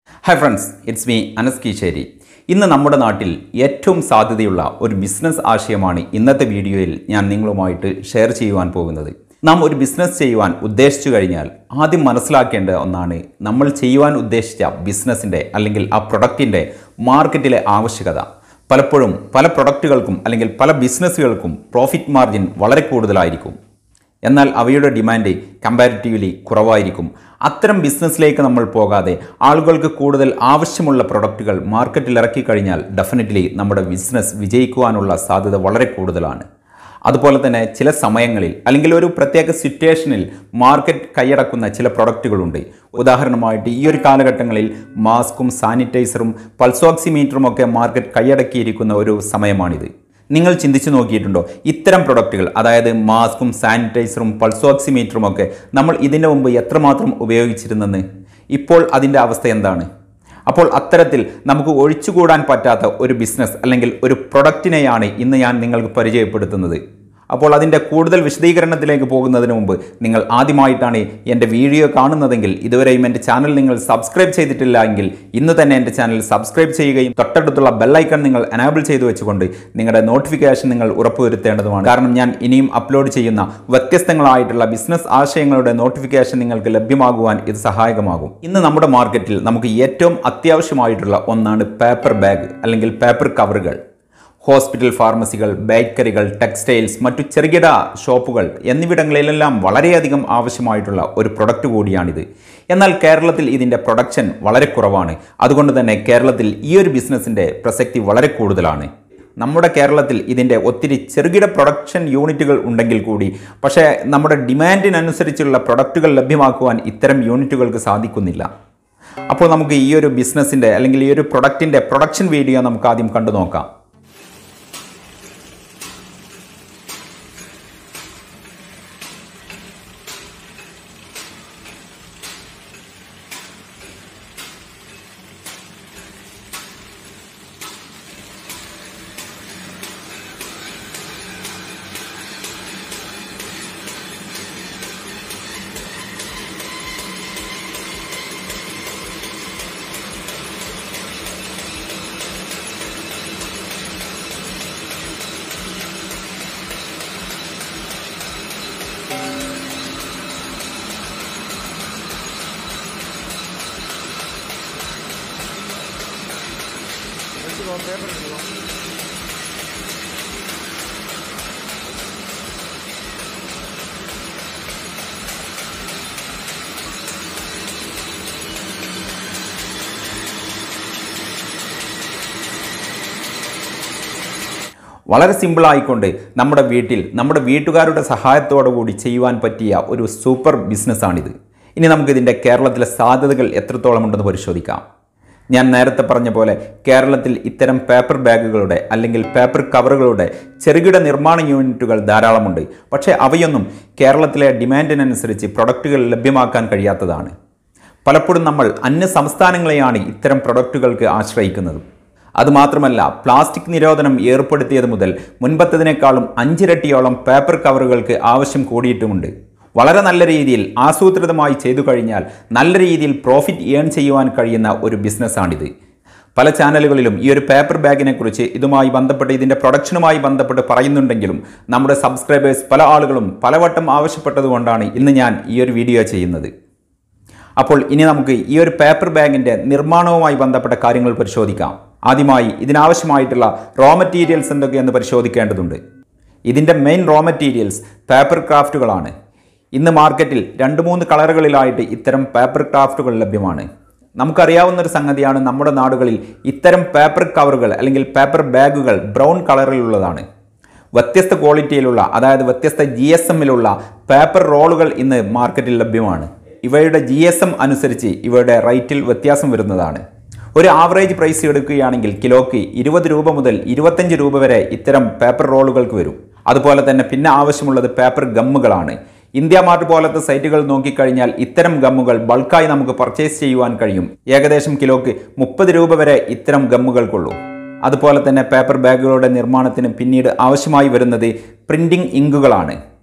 hi friends it's me Anas Keeshery ഇന്ന് നമ്മുടെ നാട്ടിൽ ഏറ്റവും സാധ്യതയുള്ള ഒരു ബിസിനസ് ആശയമാണ് ഇന്നത്തെ വീഡിയോയിൽ ഞാൻ നിങ്ങളുമായിട്ട് ഷെയർ ചെയ്യുവാൻ പോകുന്നത് നാം ഒരു ബിസിനസ് ചെയ്യുവാൻ ഉദ്ദേശിച്ചു കഴിഞ്ഞാൽ ആദ്യം മനസ്സിലാക്കേണ്ട ഒന്നാണ് നമ്മൾ ചെയ്യുവാൻ ഉദ്ദേശിച്ച ബിസിനസ്സിൻ്റെ അല്ലെങ്കിൽ ആ പ്രൊഡക്റ്റിൻ്റെ മാർക്കറ്റിലെ ആവശ്യകത പലപ്പോഴും പല പ്രൊഡക്റ്റുകൾക്കും അല്ലെങ്കിൽ പല ബിസിനസ്സുകൾക്കും പ്രോഫിറ്റ് മാർജിൻ വളരെ കൂടുതലായിരിക്കും എന്നാൽ അവയുടെ ഡിമാൻഡ് കമ്പാരിറ്റീവ്ലി കുറവായിരിക്കും അത്തരം ബിസിനസ്സിലേക്ക് നമ്മൾ പോകാതെ ആളുകൾക്ക് കൂടുതൽ ആവശ്യമുള്ള പ്രൊഡക്റ്റുകൾ മാർക്കറ്റിൽ ഇറക്കി കഴിഞ്ഞാൽ ഡെഫിനറ്റ്ലി നമ്മുടെ ബിസിനസ് വിജയിക്കുവാനുള്ള സാധ്യത വളരെ കൂടുതലാണ് അതുപോലെ തന്നെ ചില സമയങ്ങളിൽ അല്ലെങ്കിൽ ഒരു പ്രത്യേക സിറ്റുവേഷനിൽ മാർക്കറ്റ് കൈയടക്കുന്ന ചില പ്രൊഡക്റ്റുകളുണ്ട് ഉദാഹരണമായിട്ട് ഈ ഒരു കാലഘട്ടങ്ങളിൽ മാസ്കും സാനിറ്റൈസറും പൾസോക്സിമീറ്ററും ഒക്കെ മാർക്കറ്റ് കൈയടക്കിയിരിക്കുന്ന ഒരു സമയമാണിത് നിങ്ങൾ ചിന്തിച്ചു നോക്കിയിട്ടുണ്ടോ ഇത്തരം പ്രൊഡക്റ്റുകൾ അതായത് മാസ്കും സാനിറ്റൈസറും പൾസോക്സിമീറ്ററും ഒക്കെ നമ്മൾ ഇതിനു മുമ്പ് എത്രമാത്രം ഉപയോഗിച്ചിരുന്നെന്ന് ഇപ്പോൾ അതിൻ്റെ അവസ്ഥ എന്താണ് അപ്പോൾ അത്തരത്തിൽ നമുക്ക് ഒഴിച്ചുകൂടാൻ പറ്റാത്ത ഒരു ബിസിനസ് അല്ലെങ്കിൽ ഒരു പ്രൊഡക്റ്റിനെയാണ് ഇന്ന് ഞാൻ നിങ്ങൾക്ക് പരിചയപ്പെടുത്തുന്നത് അപ്പോൾ അതിൻ്റെ കൂടുതൽ വിശദീകരണത്തിലേക്ക് പോകുന്നതിന് മുമ്പ് നിങ്ങൾ ആദ്യമായിട്ടാണ് എൻ്റെ വീഡിയോ കാണുന്നതെങ്കിൽ ഇതുവരെയും എൻ്റെ ചാനൽ നിങ്ങൾ സബ്സ്ക്രൈബ് ചെയ്തിട്ടില്ല എങ്കിൽ ഇന്ന് തന്നെ എൻ്റെ ചാനൽ സബ്സ്ക്രൈബ് ചെയ്യുകയും തൊട്ടടുത്തുള്ള ബെല്ലൈക്കൺ നിങ്ങൾ എനാബിൾ ചെയ്തു വെച്ചുകൊണ്ട് നിങ്ങളുടെ നോട്ടിഫിക്കേഷൻ നിങ്ങൾ ഉറപ്പുവരുത്തേണ്ടതുമാണ് കാരണം ഞാൻ ഇനിയും അപ്ലോഡ് ചെയ്യുന്ന വ്യത്യസ്തങ്ങളായിട്ടുള്ള ബിസിനസ് ആശയങ്ങളുടെ നോട്ടിഫിക്കേഷൻ നിങ്ങൾക്ക് ലഭ്യമാകുവാൻ ഇത് സഹായകമാകും ഇന്ന് നമ്മുടെ മാർക്കറ്റിൽ നമുക്ക് ഏറ്റവും അത്യാവശ്യമായിട്ടുള്ള ഒന്നാണ് പേപ്പർ ബാഗ് അല്ലെങ്കിൽ പേപ്പർ കവറുകൾ ഹോസ്പിറ്റൽ ഫാർമസികൾ ബേക്കറികൾ ടെക്സ്റ്റൈൽസ് മറ്റു ചെറുകിട ഷോപ്പുകൾ എന്നിവിടങ്ങളിലെല്ലാം വളരെയധികം ആവശ്യമായിട്ടുള്ള ഒരു പ്രൊഡക്റ്റ് കൂടിയാണിത് എന്നാൽ കേരളത്തിൽ ഇതിൻ്റെ പ്രൊഡക്ഷൻ വളരെ കുറവാണ് അതുകൊണ്ട് തന്നെ കേരളത്തിൽ ഈ ഒരു ബിസിനസ്സിൻ്റെ പ്രസക്തി വളരെ കൂടുതലാണ് നമ്മുടെ കേരളത്തിൽ ഇതിൻ്റെ ഒത്തിരി ചെറുകിട പ്രൊഡക്ഷൻ യൂണിറ്റുകൾ ഉണ്ടെങ്കിൽ കൂടി പക്ഷേ നമ്മുടെ ഡിമാൻഡിനനുസരിച്ചുള്ള പ്രൊഡക്റ്റുകൾ ലഭ്യമാക്കുവാൻ ഇത്തരം യൂണിറ്റുകൾക്ക് സാധിക്കുന്നില്ല അപ്പോൾ നമുക്ക് ഈ ഒരു ബിസിനസ്സിൻ്റെ അല്ലെങ്കിൽ ഈ ഒരു പ്രൊഡക്റ്റിൻ്റെ പ്രൊഡക്ഷൻ വീഡിയോ നമുക്ക് ആദ്യം കണ്ടു നോക്കാം വളരെ സിമ്പിളായിക്കൊണ്ട് നമ്മുടെ വീട്ടിൽ നമ്മുടെ വീട്ടുകാരുടെ സഹായത്തോടു കൂടി ചെയ്യുവാൻ പറ്റിയ ഒരു സൂപ്പർ ബിസിനസ്സാണിത് ഇനി നമുക്കിതിൻ്റെ കേരളത്തിലെ സാധ്യതകൾ എത്രത്തോളം ഉണ്ടെന്ന് പരിശോധിക്കാം ഞാൻ നേരത്തെ പറഞ്ഞ പോലെ കേരളത്തിൽ ഇത്തരം പേപ്പർ ബാഗുകളുടെ അല്ലെങ്കിൽ പേപ്പർ കവറുകളുടെ ചെറുകിട നിർമ്മാണ യൂണിറ്റുകൾ ധാരാളമുണ്ട് പക്ഷേ അവയൊന്നും കേരളത്തിലെ ഡിമാൻഡിനനുസരിച്ച് പ്രൊഡക്റ്റുകൾ ലഭ്യമാക്കാൻ കഴിയാത്തതാണ് പലപ്പോഴും നമ്മൾ അന്യ സംസ്ഥാനങ്ങളെയാണ് ഇത്തരം പ്രൊഡക്റ്റുകൾക്ക് ആശ്രയിക്കുന്നത് അതുമാത്രമല്ല പ്ലാസ്റ്റിക് നിരോധനം ഏർപ്പെടുത്തിയത് മുതൽ മുൻപത്തതിനേക്കാളും അഞ്ചിരട്ടിയോളം പേപ്പർ കവറുകൾക്ക് ആവശ്യം കൂടിയിട്ടുമുണ്ട് വളരെ നല്ല രീതിയിൽ ആസൂത്രിതമായി ചെയ്തു കഴിഞ്ഞാൽ നല്ല രീതിയിൽ പ്രോഫിറ്റ് ഏൺ ചെയ്യുവാൻ കഴിയുന്ന ഒരു ബിസിനസ്സാണിത് പല ചാനലുകളിലും ഈ ഒരു പേപ്പർ ബാഗിനെ കുറിച്ച് ഇതുമായി ബന്ധപ്പെട്ട് ഇതിൻ്റെ പ്രൊഡക്ഷനുമായി ബന്ധപ്പെട്ട് പറയുന്നുണ്ടെങ്കിലും നമ്മുടെ സബ്സ്ക്രൈബേഴ്സ് പല ആളുകളും പലവട്ടം ആവശ്യപ്പെട്ടതുകൊണ്ടാണ് ഇന്ന് ഞാൻ ഈ ഒരു വീഡിയോ ചെയ്യുന്നത് അപ്പോൾ ഇനി നമുക്ക് ഈ ഒരു പേപ്പർ ബാഗിൻ്റെ നിർമ്മാണവുമായി ബന്ധപ്പെട്ട കാര്യങ്ങൾ പരിശോധിക്കാം ആദ്യമായി ഇതിനാവശ്യമായിട്ടുള്ള റോ മെറ്റീരിയൽസ് എന്തൊക്കെയെന്ന് പരിശോധിക്കേണ്ടതുണ്ട് ഇതിൻ്റെ മെയിൻ റോ മെറ്റീരിയൽസ് പേപ്പർ ക്രാഫ്റ്റുകളാണ് ഇന്ന് മാർക്കറ്റിൽ രണ്ട് മൂന്ന് കളറുകളിലായിട്ട് ഇത്തരം പേപ്പർ ക്രാഫ്റ്റുകൾ ലഭ്യമാണ് നമുക്കറിയാവുന്ന ഒരു സംഗതിയാണ് നമ്മുടെ നാടുകളിൽ ഇത്തരം പേപ്പർ കവറുകൾ അല്ലെങ്കിൽ പേപ്പർ ബാഗുകൾ ബ്രൗൺ കളറിലുള്ളതാണ് വ്യത്യസ്ത ക്വാളിറ്റിയിലുള്ള അതായത് വ്യത്യസ്ത ജി എസ് എമ്മിലുള്ള പേപ്പർ റോളുകൾ ഇന്ന് മാർക്കറ്റിൽ ലഭ്യമാണ് ഇവയുടെ ജി എസ് എം അനുസരിച്ച് ഇവയുടെ റേറ്റിൽ വ്യത്യാസം വരുന്നതാണ് ഒരു ആവറേജ് പ്രൈസ് എടുക്കുകയാണെങ്കിൽ കിലോയ്ക്ക് ഇരുപത് രൂപ മുതൽ ഇരുപത്തഞ്ച് രൂപ വരെ ഇത്തരം പേപ്പർ റോളുകൾക്ക് വരും അതുപോലെ തന്നെ പിന്നെ ആവശ്യമുള്ളത് പേപ്പർ ഗമ്മുകളാണ് ഇന്ത്യ മാർട്ട് പോലത്തെ സൈറ്റുകൾ നോക്കിക്കഴിഞ്ഞാൽ ഇത്തരം ഗമ്മുകൾ ബൾക്കായി നമുക്ക് പർച്ചേസ് ചെയ്യുവാൻ കഴിയും ഏകദേശം കിലോയ്ക്ക് മുപ്പത് രൂപ വരെ ഇത്തരം ഗമ്മുകൾക്കുള്ളൂ അതുപോലെ തന്നെ പേപ്പർ ബാഗുകളുടെ നിർമ്മാണത്തിന് പിന്നീട് ആവശ്യമായി വരുന്നത് പ്രിന്റിംഗ് ഇങ്കുകളാണ്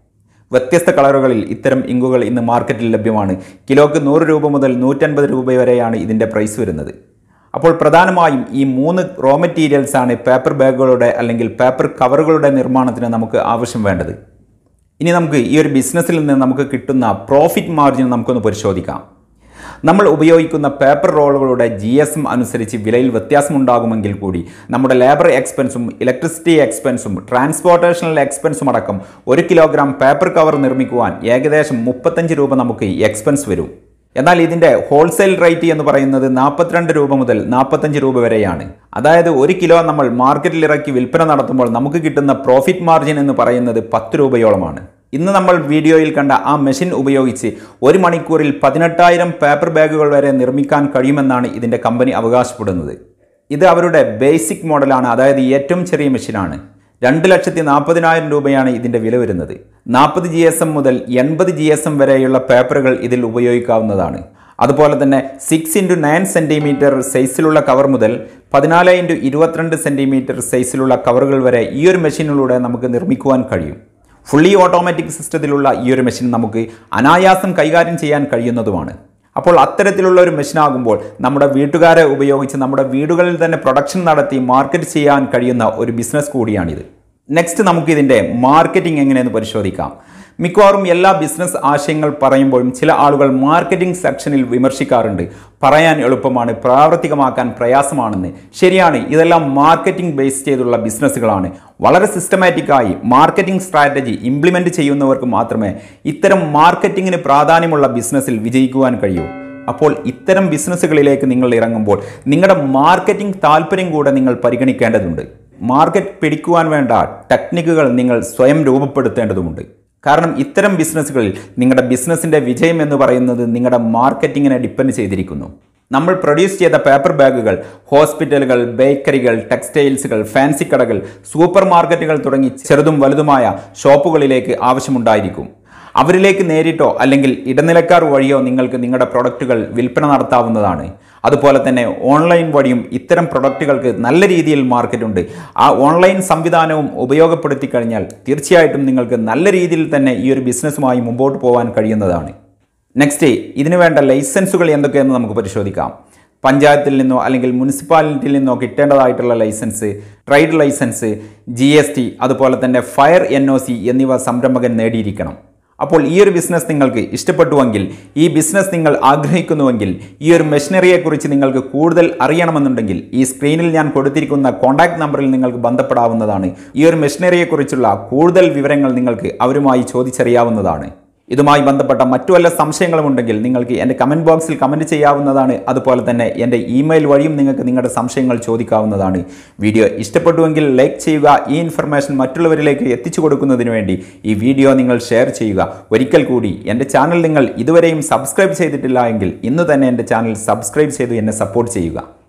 വ്യത്യസ്ത കളറുകളിൽ ഇത്തരം ഇങ്കുകൾ ഇന്ന് മാർക്കറ്റിൽ ലഭ്യമാണ് കിലോക്ക് നൂറ് രൂപ മുതൽ നൂറ്റൻപത് രൂപ വരെയാണ് ഇതിൻ്റെ പ്രൈസ് വരുന്നത് അപ്പോൾ പ്രധാനമായും ഈ മൂന്ന് റോ മെറ്റീരിയൽസ് ആണ് പേപ്പർ ബാഗുകളുടെ അല്ലെങ്കിൽ പേപ്പർ കവറുകളുടെ നിർമ്മാണത്തിന് നമുക്ക് ആവശ്യം വേണ്ടത് ഇനി നമുക്ക് ഈ ഒരു ബിസിനസ്സിൽ നിന്ന് നമുക്ക് കിട്ടുന്ന പ്രോഫിറ്റ് മാർജിൻ നമുക്കൊന്ന് പരിശോധിക്കാം നമ്മൾ ഉപയോഗിക്കുന്ന പേപ്പർ റോളുകളുടെ ജി എസ് എം അനുസരിച്ച് വിലയിൽ വ്യത്യാസമുണ്ടാകുമെങ്കിൽ കൂടി നമ്മുടെ ലേബർ എക്സ്പെൻസും ഇലക്ട്രിസിറ്റി എക്സ്പെൻസും ട്രാൻസ്പോർട്ടേഷണൽ എക്സ്പെൻസും അടക്കം ഒരു കിലോഗ്രാം പേപ്പർ കവർ നിർമ്മിക്കുവാൻ ഏകദേശം മുപ്പത്തഞ്ച് രൂപ നമുക്ക് എക്സ്പെൻസ് വരും എന്നാൽ ഇതിൻ്റെ ഹോൾസെയിൽ റേറ്റ് എന്ന് പറയുന്നത് നാൽപ്പത്തിരണ്ട് രൂപ മുതൽ നാൽപ്പത്തഞ്ച് രൂപ വരെയാണ് അതായത് ഒരു കിലോ നമ്മൾ മാർക്കറ്റിൽ ഇറക്കി വിൽപ്പന നടത്തുമ്പോൾ നമുക്ക് കിട്ടുന്ന പ്രോഫിറ്റ് മാർജിൻ എന്ന് പറയുന്നത് പത്ത് രൂപയോളമാണ് ഇന്ന് നമ്മൾ വീഡിയോയിൽ കണ്ട ആ മെഷീൻ ഉപയോഗിച്ച് ഒരു മണിക്കൂറിൽ പതിനെട്ടായിരം പേപ്പർ ബാഗുകൾ വരെ നിർമ്മിക്കാൻ കഴിയുമെന്നാണ് ഇതിൻ്റെ കമ്പനി അവകാശപ്പെടുന്നത് ഇത് അവരുടെ ബേസിക് മോഡലാണ് അതായത് ഏറ്റവും ചെറിയ മെഷീനാണ് രണ്ട് ലക്ഷത്തി നാൽപ്പതിനായിരം രൂപയാണ് ഇതിൻ്റെ വില വരുന്നത് നാൽപ്പത് ജി എസ് എം മുതൽ എൺപത് ജി എസ് എം വരെയുള്ള പേപ്പറുകൾ ഇതിൽ ഉപയോഗിക്കാവുന്നതാണ് അതുപോലെ തന്നെ സിക്സ് ഇൻറ്റു നയൻ സെൻറ്റിമീറ്റർ സൈസിലുള്ള കവർ മുതൽ പതിനാല് ഇൻറ്റു ഇരുപത്തിരണ്ട് സെൻറ്റിമീറ്റർ സൈസിലുള്ള കവറുകൾ വരെ ഈ ഒരു മെഷീനിലൂടെ നമുക്ക് നിർമ്മിക്കുവാൻ കഴിയും ഫുള്ളി ഓട്ടോമാറ്റിക് സിസ്റ്റത്തിലുള്ള ഈ ഒരു മെഷീൻ നമുക്ക് അനായാസം കൈകാര്യം ചെയ്യാൻ കഴിയുന്നതുമാണ് അപ്പോൾ അത്തരത്തിലുള്ള ഒരു മെഷീനാകുമ്പോൾ നമ്മുടെ വീട്ടുകാരെ ഉപയോഗിച്ച് നമ്മുടെ വീടുകളിൽ തന്നെ പ്രൊഡക്ഷൻ നടത്തി മാർക്കറ്റ് ചെയ്യാൻ കഴിയുന്ന ഒരു ബിസിനസ് കൂടിയാണിത് നെക്സ്റ്റ് നമുക്കിതിൻ്റെ മാർക്കറ്റിംഗ് എങ്ങനെയെന്ന് പരിശോധിക്കാം മിക്കവാറും എല്ലാ ബിസിനസ് ആശയങ്ങൾ പറയുമ്പോഴും ചില ആളുകൾ മാർക്കറ്റിംഗ് സെക്ഷനിൽ വിമർശിക്കാറുണ്ട് പറയാൻ എളുപ്പമാണ് പ്രാവർത്തികമാക്കാൻ പ്രയാസമാണെന്ന് ശരിയാണ് ഇതെല്ലാം മാർക്കറ്റിംഗ് ബേസ് ചെയ്തുള്ള ബിസിനസ്സുകളാണ് വളരെ സിസ്റ്റമാറ്റിക്കായി മാർക്കറ്റിംഗ് സ്ട്രാറ്റജി ഇംപ്ലിമെൻ്റ് ചെയ്യുന്നവർക്ക് മാത്രമേ ഇത്തരം മാർക്കറ്റിങ്ങിന് പ്രാധാന്യമുള്ള ബിസിനസ്സിൽ വിജയിക്കുവാൻ കഴിയൂ അപ്പോൾ ഇത്തരം ബിസിനസ്സുകളിലേക്ക് നിങ്ങൾ ഇറങ്ങുമ്പോൾ നിങ്ങളുടെ മാർക്കറ്റിംഗ് താല്പര്യം കൂടെ നിങ്ങൾ പരിഗണിക്കേണ്ടതുണ്ട് മാർക്കറ്റ് പിടിക്കുവാൻ വേണ്ട ടെക്നിക്കുകൾ നിങ്ങൾ സ്വയം രൂപപ്പെടുത്തേണ്ടതുമുണ്ട് കാരണം ഇത്തരം ബിസിനസ്സുകളിൽ നിങ്ങളുടെ ബിസിനസ്സിൻ്റെ വിജയം എന്ന് പറയുന്നത് നിങ്ങളുടെ മാർക്കറ്റിങ്ങിനെ ഡിപ്പെൻഡ് ചെയ്തിരിക്കുന്നു നമ്മൾ പ്രൊഡ്യൂസ് ചെയ്ത പേപ്പർ ബാഗുകൾ ഹോസ്പിറ്റലുകൾ ബേക്കറികൾ ടെക്സ്റ്റൈൽസുകൾ ഫാൻസി കടകൾ സൂപ്പർ മാർക്കറ്റുകൾ തുടങ്ങി ചെറുതും വലുതുമായ ഷോപ്പുകളിലേക്ക് ആവശ്യമുണ്ടായിരിക്കും അവരിലേക്ക് നേരിട്ടോ അല്ലെങ്കിൽ ഇടനിലക്കാർ വഴിയോ നിങ്ങൾക്ക് നിങ്ങളുടെ പ്രൊഡക്റ്റുകൾ വിൽപ്പന നടത്താവുന്നതാണ് അതുപോലെ തന്നെ ഓൺലൈൻ വഴിയും ഇത്തരം പ്രൊഡക്റ്റുകൾക്ക് നല്ല രീതിയിൽ മാർക്കറ്റുണ്ട് ആ ഓൺലൈൻ സംവിധാനവും ഉപയോഗപ്പെടുത്തി കഴിഞ്ഞാൽ തീർച്ചയായിട്ടും നിങ്ങൾക്ക് നല്ല രീതിയിൽ തന്നെ ഈ ഒരു ബിസിനസ്സുമായി മുമ്പോട്ട് പോകാൻ കഴിയുന്നതാണ് നെക്സ്റ്റ് ഇതിനു വേണ്ട ലൈസൻസുകൾ എന്തൊക്കെയെന്ന് നമുക്ക് പരിശോധിക്കാം പഞ്ചായത്തിൽ നിന്നോ അല്ലെങ്കിൽ മുനിസിപ്പാലിറ്റിയിൽ നിന്നോ കിട്ടേണ്ടതായിട്ടുള്ള licence trade licence G S T അതുപോലെ തന്നെ ഫയർ എൻ ഒ സി എന്നിവ സംരംഭകൻ നേടിയിരിക്കണം അപ്പോൾ ഈ ഒരു ബിസിനസ് നിങ്ങൾക്ക് ഇഷ്ടപ്പെട്ടുവെങ്കിൽ ഈ ബിസിനസ് നിങ്ങൾ ആഗ്രഹിക്കുന്നുവെങ്കിൽ ഈ ഒരു മെഷീനറിയെക്കുറിച്ച് നിങ്ങൾക്ക് കൂടുതൽ അറിയണമെന്നുണ്ടെങ്കിൽ ഈ സ്ക്രീനിൽ ഞാൻ കൊടുത്തിരിക്കുന്ന കോൺടാക്ട് നമ്പറിൽ നിങ്ങൾക്ക് ബന്ധപ്പെടാവുന്നതാണ് ഈ ഒരു മെഷീനറിയെക്കുറിച്ചുള്ള കൂടുതൽ വിവരങ്ങൾ നിങ്ങൾക്ക് അവരുമായി ചോദിച്ചറിയാവുന്നതാണ് ഇതുമായി ബന്ധപ്പെട്ട മറ്റു വല്ല സംശയങ്ങളും ഉണ്ടെങ്കിൽ നിങ്ങൾക്ക് എൻ്റെ കമൻറ്റ് ബോക്സിൽ കമൻറ്റ് ചെയ്യാവുന്നതാണ് അതുപോലെ തന്നെ എൻ്റെ ഇമെയിൽ വഴിയും നിങ്ങൾക്ക് നിങ്ങളുടെ സംശയങ്ങൾ ചോദിക്കാവുന്നതാണ് വീഡിയോ ഇഷ്ടപ്പെട്ടുവെങ്കിൽ ലൈക്ക് ചെയ്യുക ഈ ഇൻഫർമേഷൻ മറ്റുള്ളവരിലേക്ക് എത്തിച്ചു കൊടുക്കുന്നതിന് വേണ്ടി ഈ വീഡിയോ നിങ്ങൾ ഷെയർ ചെയ്യുക ഒരിക്കൽ കൂടി എൻ്റെ ചാനൽ നിങ്ങൾ ഇതുവരെയും സബ്സ്ക്രൈബ് ചെയ്തിട്ടില്ല എങ്കിൽ ഇന്ന് തന്നെ എൻ്റെ ചാനൽ സബ്സ്ക്രൈബ് ചെയ്ത് എന്നെ സപ്പോർട്ട് ചെയ്യുക